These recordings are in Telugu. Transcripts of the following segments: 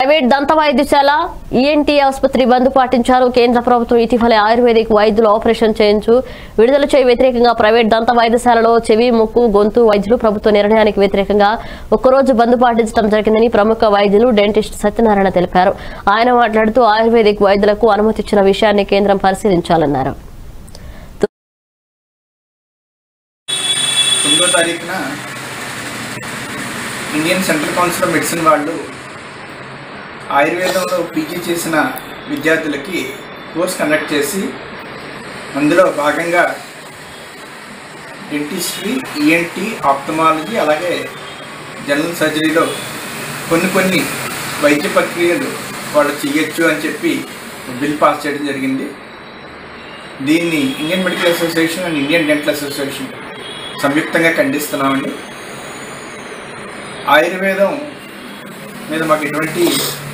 ప్రైవేట్ దంత వైద్యశాల ఈఎన్టీ ఆసుపత్రి బంద్ పాటించారు కేంద్ర ప్రభుత్వం ఇటీవలే ఆయుర్వేదిక్ వైద్యులు ఆపరేషన్ చేయించు విడుదల చేయ వ్యతిరేకంగా ప్రైవేట్ దంత వైద్యశాలలో చెవి ముక్కు గొంతు వైద్యులు ప్రభుత్వ నిర్ణయానికి వ్యతిరేకంగా ఒక్కరోజు బంద్ పాటించడం జరిగిందని ప్రముఖ వైద్యులు డెంటిస్ట్ సత్యనారాయణ తెలిపారు ఆయన మాట్లాడుతూ ఆయుర్వేదిక్ వైద్యులకు అనుమతి ఇచ్చిన విషయాన్ని కేంద్రం పరిశీలించాలన్నారు తొమ్మిదో తారీఖున Indian central council of medicine వాళ్ళు ఆయుర్వేదంలో పీజీ చేసిన విద్యార్థులకి కోర్స్ కండక్ట్ చేసి అందులో భాగంగా డెంటిస్ట్రీ ఈఎన్టీ ఆప్థమాలజీ అలాగే జనరల్ సర్జరీలో కొన్ని కొన్ని వైద్య ప్రక్రియలు వాళ్ళు చేయొచ్చు అని చెప్పి బిల్ పాస్ చేయడం జరిగింది దీన్ని Indian medical association and Indian dental association సంయుక్తంగా ఖండిస్తున్నామండి ఆయుర్వేదం మీద మాకు ఎటువంటి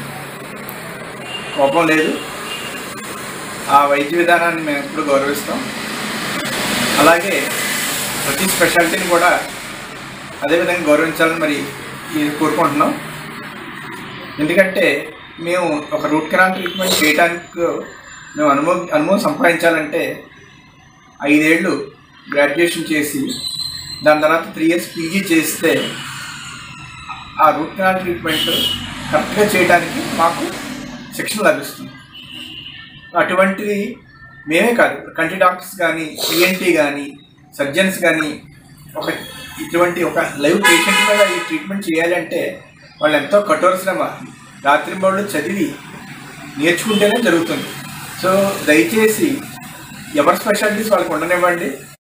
కోపం లేదు ఆ వైద్య విధానాన్ని మేము ఎప్పుడు గౌరవిస్తాం అలాగే ప్రతి స్పెషాలిటీని కూడా అదేవిధంగా గౌరవించాలని మరి ఇది కోరుకుంటున్నాం ఎందుకంటే మేము ఒక రూట్ కెనాల్ ట్రీట్మెంట్ చేయడానికి మేము అనుభవం అనుభవం సంపాదించాలంటే ఐదేళ్ళు గ్రాడ్యుయేషన్ చేసి దాని తర్వాత త్రీ ఇయర్స్ పీజీ చేస్తే ఆ రూట్ కెనాల్ ట్రీట్మెంట్ కరెక్ట్గా చేయడానికి మాకు శిక్షణ లభిస్తుంది అటువంటిది మేమే కాదు కంటి డాక్టర్స్ కానీ ఈఎన్టీ కానీ సర్జన్స్ కానీ ఒక ఇటువంటి ఒక లైవ్ పేషెంట్ మీద ఈ ట్రీట్మెంట్ చేయాలంటే వాళ్ళు ఎంతో కఠోర శ్రమ రాత్రింబళ్ళు చదివి నేర్చుకుంటేనే జరుగుతుంది సో దయచేసి ఎవరి స్పెషాలిటీస్ వాళ్ళకి ఉండనివ్వండి